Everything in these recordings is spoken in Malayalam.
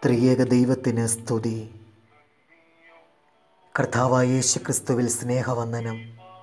ത്രിയേക ദൈവത്തിന് സ്തുതി കർത്താവായ യേശു ക്രിസ്തുവിൽ സ്നേഹവന്ദനം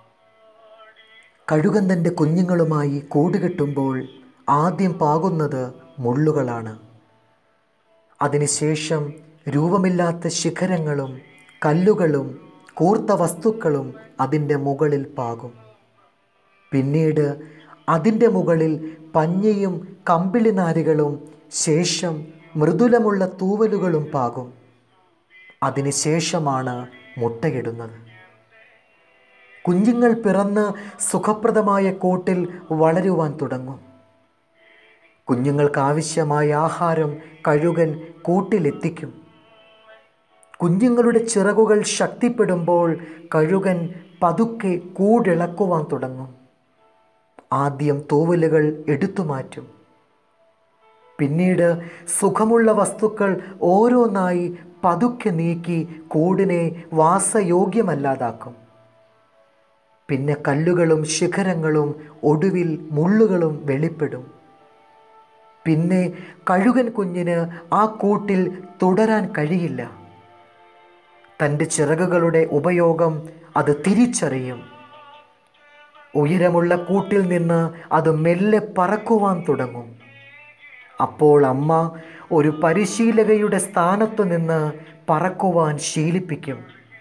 കഴുകൻ തൻ്റെ കുഞ്ഞുങ്ങളുമായി കൂടുകെട്ടുമ്പോൾ ആദ്യം പാകുന്നത് മുള്ളുകളാണ് അതിനുശേഷം രൂപമില്ലാത്ത ശിഖരങ്ങളും കല്ലുകളും കൂർത്ത വസ്തുക്കളും അതിൻ്റെ മുകളിൽ പാകും പിന്നീട് അതിൻ്റെ മുകളിൽ പഞ്ഞിയും കമ്പിളിനാരുകളും ശേഷം മൃദുലമുള്ള തൂവലുകളും പാകും അതിനുശേഷമാണ് മുട്ടയിടുന്നത് കുഞ്ഞുങ്ങൾ പിറന്ന് സുഖപ്രദമായ കൂട്ടിൽ വളരുവാൻ തുടങ്ങും കുഞ്ഞുങ്ങൾക്ക് ആവശ്യമായ ആഹാരം കഴുകൻ കൂട്ടിലെത്തിക്കും കുഞ്ഞുങ്ങളുടെ ചിറകുകൾ ശക്തിപ്പെടുമ്പോൾ കഴുകൻ പതുക്കെ കൂടിളക്കുവാൻ തുടങ്ങും ആദ്യം തൂവലുകൾ എടുത്തു മാറ്റും പിന്നീട് സുഖമുള്ള വസ്തുക്കൾ ഓരോന്നായി പതുക്കെ നീക്കി കൂടിനെ വാസയോഗ്യമല്ലാതാക്കും പിന്നെ കല്ലുകളും ശിഖരങ്ങളും ഒടുവിൽ മുള്ളുകളും വെളിപ്പെടും പിന്നെ കഴുകൻ കുഞ്ഞിന് ആ കൂട്ടിൽ തുടരാൻ കഴിയില്ല തൻ്റെ ചിറകുകളുടെ ഉപയോഗം അത് തിരിച്ചറിയും ഉയരമുള്ള കൂട്ടിൽ നിന്ന് അത് മെല്ലെ പറക്കുവാൻ തുടങ്ങും അപ്പോൾ അമ്മ ഒരു പരിശീലകയുടെ സ്ഥാനത്തു നിന്ന് പറക്കുവാൻ ശീലിപ്പിക്കും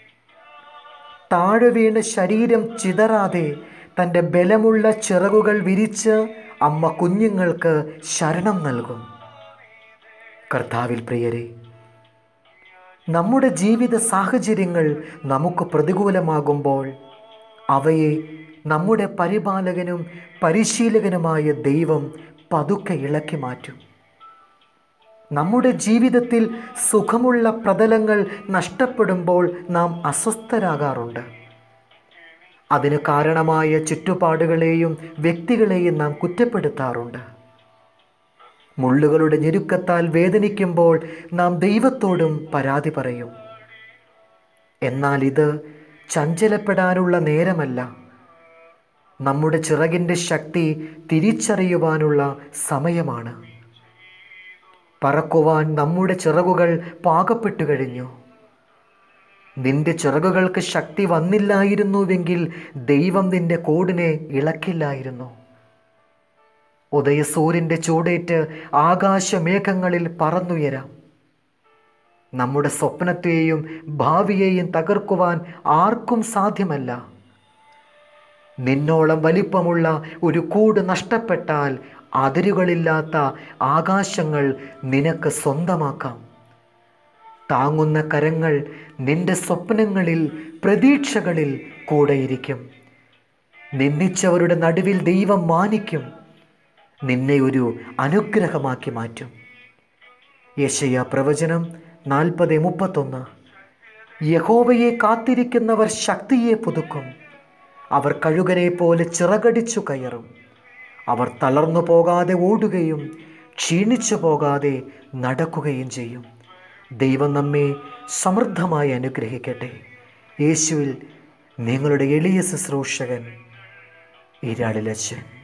താഴെ വീണ് ശരീരം ചിതറാതെ തൻ്റെ ബലമുള്ള ചിറകുകൾ വിരിച്ച് അമ്മ കുഞ്ഞുങ്ങൾക്ക് ശരണം നൽകും കർത്താവിൽ പ്രിയരെ നമ്മുടെ ജീവിത സാഹചര്യങ്ങൾ നമുക്ക് പ്രതികൂലമാകുമ്പോൾ അവയെ നമ്മുടെ പരിപാലകനും പരിശീലകനുമായ ദൈവം പതുക്കെ ഇളക്കി മാറ്റും നമ്മുടെ ജീവിതത്തിൽ സുഖമുള്ള പ്രതലങ്ങൾ നഷ്ടപ്പെടുമ്പോൾ നാം അസ്വസ്ഥരാകാറുണ്ട് അതിന് കാരണമായ ചുറ്റുപാടുകളെയും വ്യക്തികളെയും നാം കുറ്റപ്പെടുത്താറുണ്ട് മുള്ളുകളുടെ ഞെരുക്കത്താൽ വേദനിക്കുമ്പോൾ നാം ദൈവത്തോടും പരാതി പറയും എന്നാൽ ഇത് ചഞ്ചലപ്പെടാനുള്ള നേരമല്ല നമ്മുടെ ചിറകിൻ്റെ ശക്തി തിരിച്ചറിയുവാനുള്ള സമയമാണ് പറക്കുവാൻ നമ്മുടെ ചിറകുകൾ പാകപ്പെട്ടു കഴിഞ്ഞു നിന്റെ ചിറകുകൾക്ക് ശക്തി വന്നില്ലായിരുന്നുവെങ്കിൽ ദൈവം നിന്റെ കോടിനെ ഇളക്കില്ലായിരുന്നു ഉദയസൂര്യൻ്റെ ചൂടേറ്റ് ആകാശമേഘങ്ങളിൽ പറന്നുയരാം നമ്മുടെ സ്വപ്നത്തെയും ഭാവിയെയും തകർക്കുവാൻ ആർക്കും സാധ്യമല്ല നിന്നോളം വലിപ്പമുള്ള ഒരു കൂട് നഷ്ടപ്പെട്ടാൽ അതിരുകളില്ലാത്ത ആകാശങ്ങൾ നിനക്ക് സ്വന്തമാക്കാം താങ്ങുന്ന കരങ്ങൾ നിന്റെ സ്വപ്നങ്ങളിൽ പ്രതീക്ഷകളിൽ കൂടെയിരിക്കും നിന്ദിച്ചവരുടെ നടുവിൽ ദൈവം മാനിക്കും നിന്നെ ഒരു അനുഗ്രഹമാക്കി മാറ്റും യശയ പ്രവചനം നാൽപ്പത് മുപ്പത്തൊന്ന് യഹോവയെ കാത്തിരിക്കുന്നവർ ശക്തിയെ പുതുക്കും അവർ കഴുകനെ പോലെ ചിറകടിച്ചു കയറും അവർ തളർന്നു പോകാതെ ഓടുകയും ക്ഷീണിച്ചു പോകാതെ നടക്കുകയും ചെയ്യും ദൈവം നമ്മെ സമൃദ്ധമായി അനുഗ്രഹിക്കട്ടെ യേശുവിൽ നിങ്ങളുടെ എളിയ ശുശ്രൂഷകൻ ഈരാളിലച്ചൻ